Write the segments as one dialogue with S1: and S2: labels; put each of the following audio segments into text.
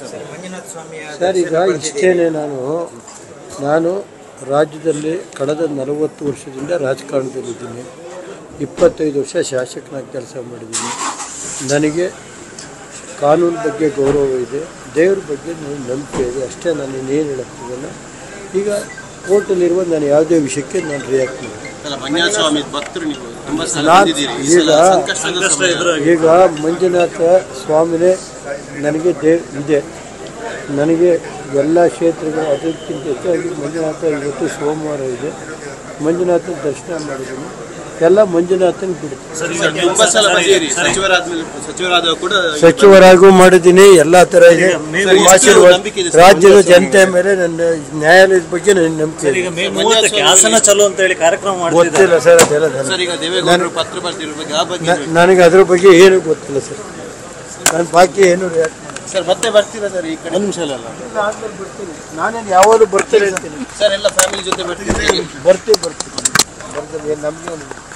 S1: ಮಂಜುನಾಥ ಸ್ವಾಮಿಯ
S2: ಸರ್ ಈಗ ಇಷ್ಟೇನೆ ನಾನು ನಾನು ರಾಜ್ಯದಲ್ಲಿ ಕಳೆದ ನಲವತ್ತು ವರ್ಷದಿಂದ ರಾಜಕಾರಣದಲ್ಲಿದ್ದೀನಿ ಇಪ್ಪತ್ತೈದು ವರ್ಷ ಶಾಸಕನಾಗಿ ಕೆಲಸ ಮಾಡಿದ್ದೀನಿ ನನಗೆ ಕಾನೂನು ಬಗ್ಗೆ ಗೌರವ ಇದೆ ದೇವ್ರ ಬಗ್ಗೆ ನನಗೆ ನಂಬಿಕೆ ಇದೆ ಅಷ್ಟೇ ನಾನು ಇನ್ನೇನು ಹೇಳಕ್ತಿದ್ದಲ್ಲ ಈಗ ಕೋರ್ಟಲ್ಲಿರುವ ನಾನು ಯಾವುದೇ ವಿಷಯಕ್ಕೆ ನಾನು ರಿಯಾಕ್ಟ್ ಮಾಡಿ
S3: ಅಲ್ಲ ಮಂಜುನಾಥ ಸ್ವಾಮಿ ಭಕ್ತರು ನೀವು ತುಂಬಾ ಸಲ
S2: ನಾನ್
S3: ಬಂದಿದ್ದೀರಿ ಈ ಸಲ
S2: ಈಗ-
S3: ಸಂಕಷ್ಟದ ಸಮಯ.
S2: ಈಗ ಮಂಜುನಾಥ ಸ್ವಾಮಿನೇ ನನಗೆ ದೇ ಇದೆ ನನಗೆ ಎಲ್ಲ ಕ್ಷೇತ್ರಗಳು ಅದಕ್ಕಿಂತ ಹೆಚ್ಚಾಗಿ ಮಂಜುನಾಥ ಇವತ್ತು ಸೋಮವಾರ ಇದೆ ಮಂಜುನಾಥನ ದರ್ಶನ ಮಾಡಿದ್ದೀನಿ ಎಲ್ಲ ಮಂಜುನಾಥನ ಬಿಡುತ್ತೆ
S3: ಸರ್, ತುಂಬಾ ಸಲ ಬಂದಿದ್ದೀರಿ ಸಚಿವರಾದ್ಮೇಲೆ ಸಚಿವರಾದ ಕೂಡ
S2: ಸಚಿವರಾಗೂ ಮಾಡಿದ್ದೀನಿ ಎಲ್ಲ ಥರ ಇದೆ
S3: ಸರ್,
S2: ನಿಮ್ಮ ಆಶೀರ್ವಾದ
S3: ನಂಬಿಕೆ ಇದೆ ಸರ್.
S2: ರಾಜ್ಯದ ಜನತೆ ಮೇಲೆ ನನ್ನ ನ್ಯಾಯಾಲಯದ ಬಗ್ಗೆ ನನಗೆ ನಂಬಿಕೆ ಇದೆ
S4: ಈಗ ಮೇ ಮೂವತ್ತಕ್ಕೆ ಹಾಸನ ಚಲೋ ಅಂತ ಹೇಳಿ ಕಾರ್ಯಕ್ರಮ ಮಾಡ್ತಿದ್ದಾರೆ
S2: ಗೊತ್ತಿಲ್ಲ ಸರ್ ಅದೆಲ್ಲ ನನಗೆ.
S3: ಸರ್ ಈಗ ದೇವೇಗೌಡರು ಪತ್ರ ಬರ್ತಿರೋ ಬಗ್ಗೆ ಆ ಬಗ್ಗೆ
S2: ನ- ನನಗೆ ಅದ್ರ ಬಗ್ಗೆ ಏನು ಗೊತ್ತಿಲ್ಲ ಸರ್ ನಾನು ಬಾಕಿ ಏನು ರಿಯಾಕ್ಟ್
S3: ಸರ್ ಮತ್ತೆ ಬರ್ತೀರಾ ಸರ್ ಈ ಕಡೆ ಒಂದು ನಿಮಿಷ ಅಲ್ಲ
S2: ಆದ್ಮೇಲೆ ಬರ್ತೀನಿ ನಾನೇನು ಯಾವಾಗಲೂ ಬರ್ತೀನಿ ಅಂತೀನಿ
S3: ಸರ್ ಎಲ್ಲ ಫ್ಯಾಮಿಲಿ ಜೊತೆ ಬರ್ತಿದ್ದೀರಿ
S2: ಬರ್ತೀವಿ ಬರ್ತೀವಿ ಬರ್ತೀನಿ ಏನು ನಮಗೆ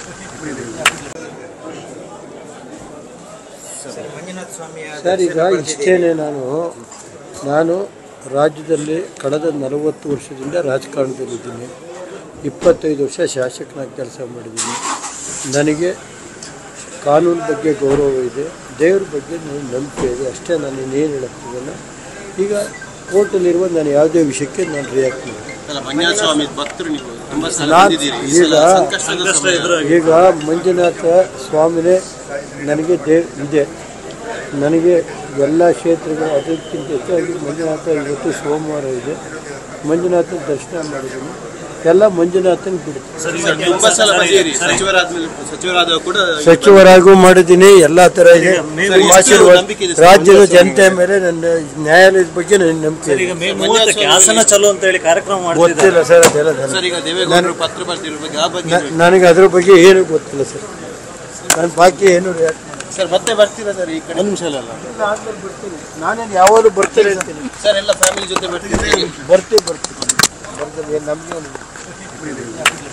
S1: ಮಂಜುನಾಥ ಸ್ವಾಮಿಯ
S2: ಸರ್ ಈಗ ಇಷ್ಟೇನೆ ನಾನು ನಾನು ರಾಜ್ಯದಲ್ಲಿ ಕಳೆದ ನಲವತ್ತು ವರ್ಷದಿಂದ ರಾಜಕಾರಣದಲ್ಲಿದ್ದೀನಿ ಇಪ್ಪತ್ತೈದು ವರ್ಷ ಶಾಸಕನಾಗಿ ಕೆಲಸ ಮಾಡಿದ್ದೀನಿ ನನಗೆ ಕಾನೂನು ಬಗ್ಗೆ ಗೌರವ ಇದೆ ದೇವ್ರ ಬಗ್ಗೆ ನನಗೆ ನಂಬಿಕೆ ಇದೆ ಅಷ್ಟೇ ನಾನು ಇನ್ನೇನು ಹೇಳಕ್ತಿದ್ದಲ್ಲ ಈಗ ಕೋರ್ಟಲ್ಲಿರುವ ನಾನು ಯಾವುದೇ ವಿಷಯಕ್ಕೆ ನಾನು ರಿಯಾಕ್ಟ್ ಮಾಡಿ
S3: ಅಲ್ಲ ಮಂಜುನಾಥ ಸ್ವಾಮಿ ಭಕ್ತರು ನೀವು ತುಂಬಾ ಸಲ
S2: ನಾನ್
S3: ಬಂದಿದ್ದೀರಿ ಈ ಸಲ
S2: ಈಗ-
S3: ಸಂಕಷ್ಟದ ಸಮಯ.
S2: ಈಗ ಮಂಜುನಾಥ ಸ್ವಾಮಿನೇ ನನಗೆ ದೇ ಇದೆ ನನಗೆ ಎಲ್ಲ ಕ್ಷೇತ್ರಗಳು ಅದಕ್ಕಿಂತ ಹೆಚ್ಚಾಗಿ ಮಂಜುನಾಥ ಇವತ್ತು ಸೋಮವಾರ ಇದೆ ಮಂಜುನಾಥನ ದರ್ಶನ ಮಾಡಿದ್ದೀನಿ ಎಲ್ಲ ಮಂಜುನಾಥನ ಬಿಡುತ್ತೆ
S3: ಸರ್, ತುಂಬಾ ಸಲ ಬಂದಿದ್ದೀರಿ ಸಚಿವರಾದ್ಮೇಲೆ ಸಚಿವರಾದ ಕೂಡ
S2: ಸಚಿವರಾಗೂ ಮಾಡಿದ್ದೀನಿ ಎಲ್ಲ ಥರ ಇದೆ
S4: ಮೇ-
S2: ನಿಮ್ಮ ಆಶೀರ್ವಾದ
S3: ನಂಬಿಕೆ ಇದೆ ಸರ್.
S2: ರಾಜ್ಯದ ಜನತೆ ಮೇಲೆ ನನ್ನ ನ್ಯಾಯಾಲಯದ ಬಗ್ಗೆ ನನಗೆ ನಂಬಿಕೆ
S4: ಈಗ
S2: ಇದೆ
S4: ಮೇ ಮೂವತ್ತಕ್ಕೆ ಹಾಸನ ಚಲೋ ಅಂತ ಹೇಳಿ ಕಾರ್ಯಕ್ರಮ ಮಾಡ್ತಿದ್ದಾರೆ
S2: ಗೊತ್ತಿಲ್ಲ ಸರ್ ಅದೆಲ್ಲ ನನಗೆ.
S3: ಸರ್ ಈಗ ದೇವೇಗೌಡರು ಪತ್ರ ಬರ್ತಿರೋ ಬಗ್ಗೆ ಆ ಬಗ್ಗೆ
S2: ನ- ನನಗೆ ಅದ್ರ ಬಗ್ಗೆ ಏನು ಗೊತ್ತಿಲ್ಲ ಸರ್ ನಾನು ಬಾಕಿ ಏನು ರಿಯಾಕ್ಟ್
S3: ಸರ್ ಮತ್ತೆ ಬರ್ತೀರಾ ಸರ್ ಈ ಕಡೆ ಒಂದು ನಿಮಿಷ ಅಲ್ಲ
S2: ಆದ್ಮೇಲೆ ಬರ್ತೀನಿ ನಾನೇನು ಯಾವಾಗಲೂ ಬರ್ತೀನಿ ಅಂತೀನಿ
S3: ಸರ್ ಎಲ್ಲ ಫ್ಯಾಮಿಲಿ ಜೊತೆ ಬರ್ತಿದ್ದೀರಿ
S2: ಬರ್ತೀವಿ ಬರ್ತೀವಿ ಬರ್ತೀನಿ ಏನು ನಮಗೆ